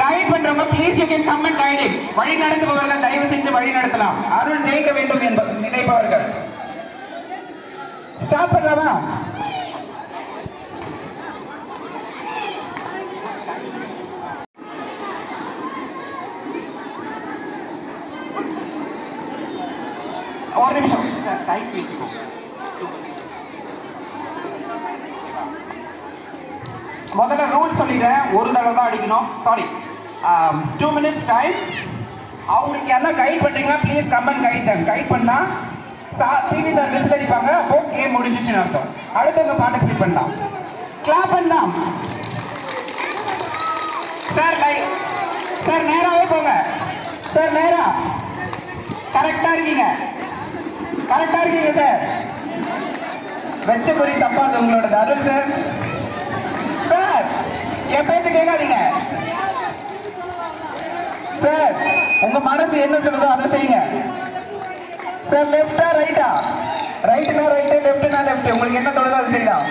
Guide பண்றவங்க please you can come and guide it வழி நடத்துபவர்கள் தயவு செஞ்சு வழி நடத்தலாம் அருள் ஜெயிக்க வேண்டும் என்ப நினைப்பவர்கள் ஸ்டார்ட் பண்ணலாமா ஒரு நிமிஷம் டைப் வச்சுக்கோ முதல்ல ரூல் சொல்லிடுறேன் ஒரு தடவை தான் அடிக்கணும் சாரி டூ மினிட்ஸ் டைம் அவங்களுக்கு என்ன கைட் பண்றீங்களா ப்ளீஸ் கமெண்ட் கைட் தான் கைட் பண்ணா சார் பிடி சார் விசில் அடிப்பாங்க அப்போ கேம் முடிஞ்சிச்சுன்னு அர்த்தம் அடுத்தவங்க பார்ட்டிசிபேட் பண்ணலாம் கிளாப் பண்ணலாம் சார் லை சார் நேராவே போங்க சார் நேரா கரெக்டா இருக்கீங்க கரெக்டா இருக்கீங்க சார் வெச்ச குறி தப்பா அது உங்களோட அருள் சார் சார் என் பேச்சு கேட்காதீங்க சார் உங்க மனசு என்ன சொல்லுதோ அதை செய்யுங்க சார் லெஃப்டா ரைட்டா ரைட்னா ரைட்டு லெஃப்ட்னா லெஃப்ட் உங்களுக்கு என்ன தோணுதோ அதை செய்யலாம்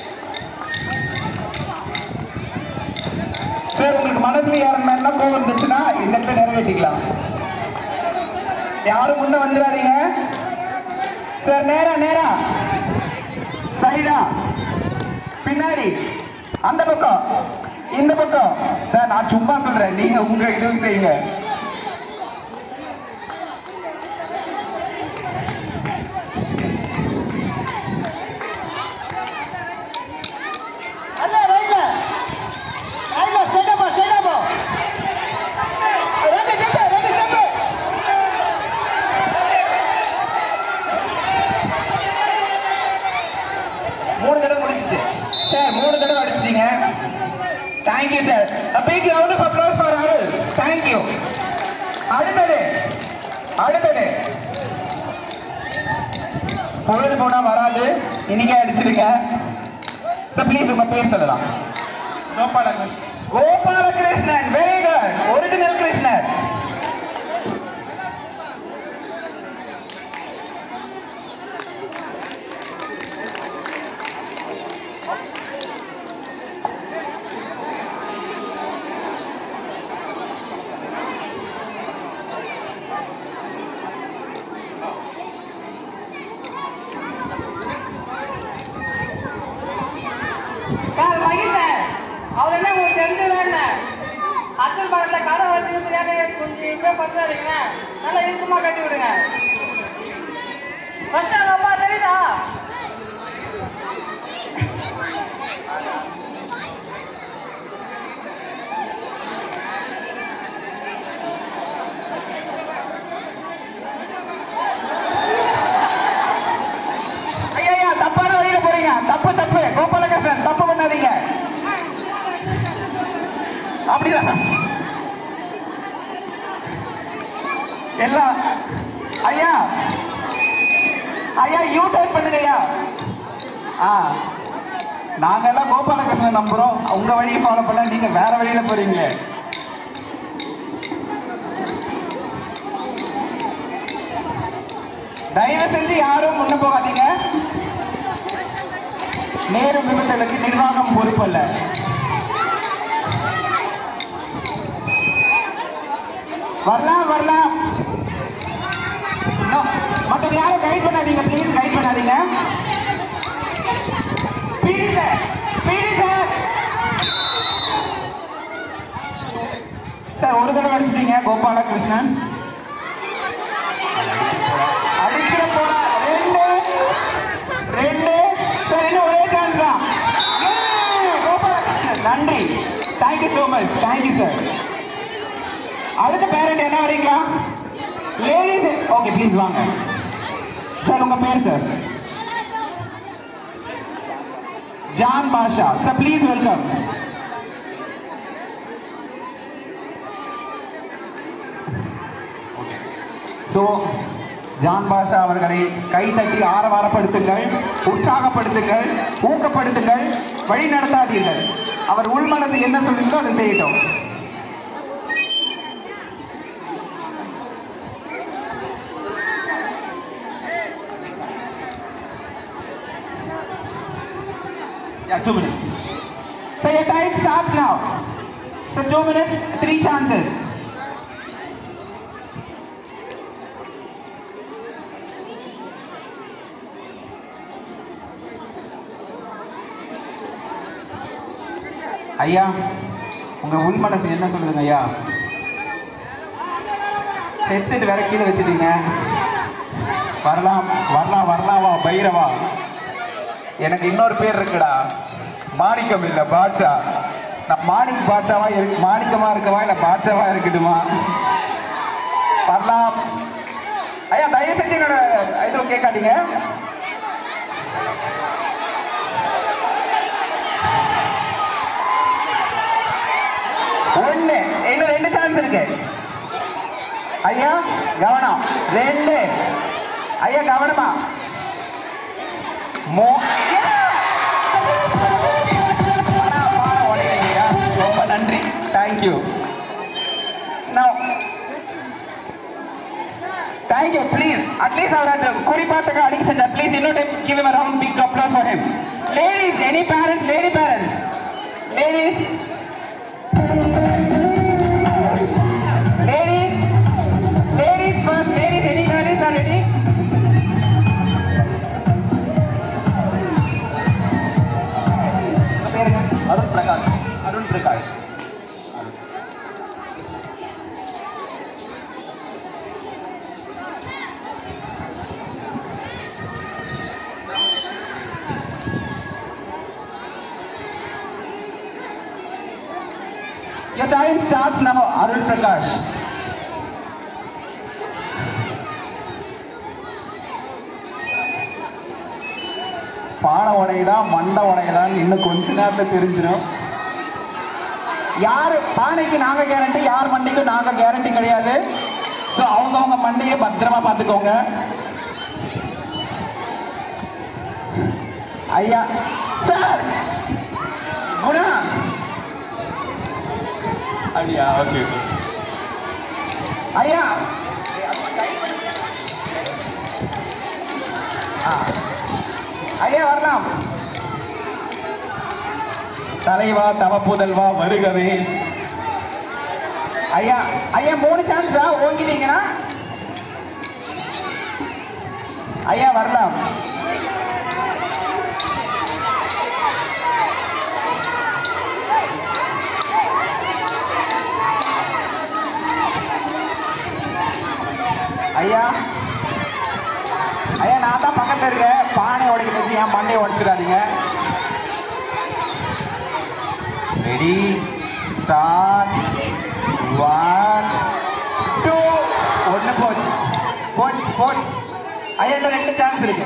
சார் உங்களுக்கு மனசுல யாரும் மேல கோவம் இருந்துச்சுன்னா இந்த இடத்துல நிறைவேற்றிக்கலாம் யாரும் முன்ன வந்துடாதீங்க சார் நேரா நேரா சைடா பின்னாடி அந்த பக்கம் இந்த பக்கம் சார் நான் சும்மா சொல்றேன் நீங்க உங்க இதுவும் செய்யுங்க அல்ல ரைட்ல ரைட்ல ஸ்ட்ரைட்டா போ ஸ்ட்ரைட்டா போ ரெண்டு ஸ்டெப் ரெண்டு ஸ்டெப் மூணு தடவை முடிஞ்சிச்சு சார் மூணு தடவை அடிச்சிட்டீங்க thank you sir a big round of applause for Arul thank you அடுத்தது அடுத்தது பொழுது போனா வராது இன்னைக்கே அடிச்சிடுங்க சார் ப்ளீஸ் உங்க பேர் சொல்லலாம் Gopalakrishnan Gopalakrishnan very good original Krishnan sir மகிழ்ந்தேன் அவர் என்ன உங்களுக்கு தெரிஞ்சதா என்ன அச்சல் பக்கத்தில் கடை வச்சு தெரியாத கொஞ்சம் இப்படியே பத்தாதீங்க நல்லா இறுக்கமாக கட்டி விடுங்க ஃபர்ஸ்ட் அவங்க அப்பா தெரியுதா ஐயா தப்பான வழியில போறீங்க தப்பு தப்பு கோபாலகிருஷ்ணன் தப்பு பண்ணாதீங்க அப்படிதான் எல்லாம் ஐயா ஐயா யூ டர்ன் பண்ணுங்க ஐயா ஆ நாங்க எல்லாம் கோபாலகிருஷ்ணன் நம்புறோம் உங்க வழியை ஃபாலோ பண்ண நீங்க வேற வழியில போறீங்க தயவு செஞ்சு யாரும் முன்ன போகாதீங்க நேரு விபத்துகளுக்கு நிர்வாகம் பொறுப்பல்ல வரலாம் வரலாம் No, மத்தவங்க யாரும் கைட் பண்ணாதீங்க ப்ளீஸ் கைட் பண்ணாதீங்க பிடி சார் பிடி சார் சார் ஒரு தடவை அடிச்சிட்டீங்க கோபாலகிருஷ்ணன் அடிக்கிற போல ரெண்டு ரெண்டு சார் இன்னும் ஒரே சான்ஸ் தான் Yay! கோபாலகிருஷ்ணன் நன்றி thank you so much thank you sir அடுத்த பேரண்ட் என்ன வரீங்களா லேடிஸ் ஓகே ப்ளீஸ் வாங்க சார் உங்க பேர் sir John Basha sir please welcome so John Basha அவர்களை கைதட்டி ஆரவாரப்படுத்துங்கள் உற்சாகப்படுத்துங்கள் ஊக்கப்படுத்துங்கள் வழி நடத்தாதீர்கள் அவர் உள்மனது என்ன சொல்லுங்களோ அதை செய்யட்டும் Yeah, two minutes. So your time starts now. So So two minutes, three chances. ஐயா உங்க உள் மனசு என்ன சொல்லுதுங்க ஐயா ஹெட்செட் வேற கீழே வச்சுட்டீங்க வரலாம் வரலாம் வரலாம் வா பைரவா எனக்கு இன்னொரு பேர் இருக்குடா மாணிக்கம் இல்ல பாட்சா நான் மாணிக் பாட்சாவா இருக்கு மாணிக்கமா இருக்கவா இல்ல பாட்சாவா இருக்கட்டுமா வரலாம் ஐயா தயவு செஞ்சு என்னோட இது கேட்காதீங்க ஒண்ணு இன்னும் ரெண்டு சான்ஸ் இருக்கு ஐயா கவனம் ரெண்டு ஐயா கவனமா மோ ரொம்ப நன்றி தேங்க்யூ தேங்க்யூ ப்ளீஸ் அட்லீஸ்ட் அவர் குறி பார்த்துக்க அடிக்க செஞ்சா ப்ளீஸ் இன்னொரு give him a round big applause for him ladies any parents lady parents ladies Ladies, ladies first, ladies, any ladies are ready? உங்க பேருங்க? Arun Prakash Arun Prakash Your time starts now, Arun Prakash. பானை உடையுதா மண்டை உடையுதான் இன்னும் கொஞ்ச நேரத்துல தெரிஞ்சிடும் யார் பானைக்கு நாங்க கேரண்டி யார் மண்டைக்கும் நாங்க கேரண்டி கிடையாது ஸோ அவங்கவங்க மண்டையை பத்திரமா பார்த்துக்கோங்க ஐயா சார் குணா அப்படியா ஓகே ஐயா ஆ. ஐயா வரலாம் தலைவா தவ புதல்வா வருகவே ஐயா ஐயா மூணு சான்ஸ் தான் ஓங்கிட்டீங்கன்னா ஐயா வரலாம் ஐயா ஐயா நான் தான் பக்கத்துல இருக்கேன் பானை உடைக்க வச்சு என் மண்டையை உடைச்சிடாதீங்க ரெடி ஸ்டார்ட் ஒன் டூ ஒன்று போச்சு போச்சு போச்சு ஐயா இன்னும் ரெண்டு சான்ஸ் இருக்கு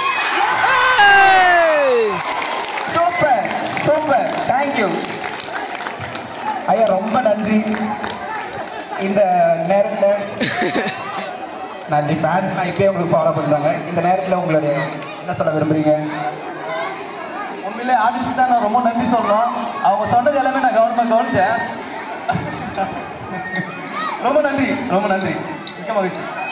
சூப்பர் சூப்பர் தேங்க்யூ ஐயா ரொம்ப நன்றி இந்த நேரத்தில் நன்றி ஃபேன்ஸ் நான் இப்பயே உங்களுக்கு ஃபாலோ பண்ணுறாங்க இந்த நேரத்தில் உங்களுடைய என்ன சொல்ல விரும்புறீங்க உண்மையிலே ஆடியன்ஸ் தான் நான் ரொம்ப நன்றி சொல்லணும் அவங்க சொன்னது எல்லாமே நான் கவனமாக கவனிச்சேன் ரொம்ப நன்றி ரொம்ப நன்றி மிக்க மகிழ்ச்சி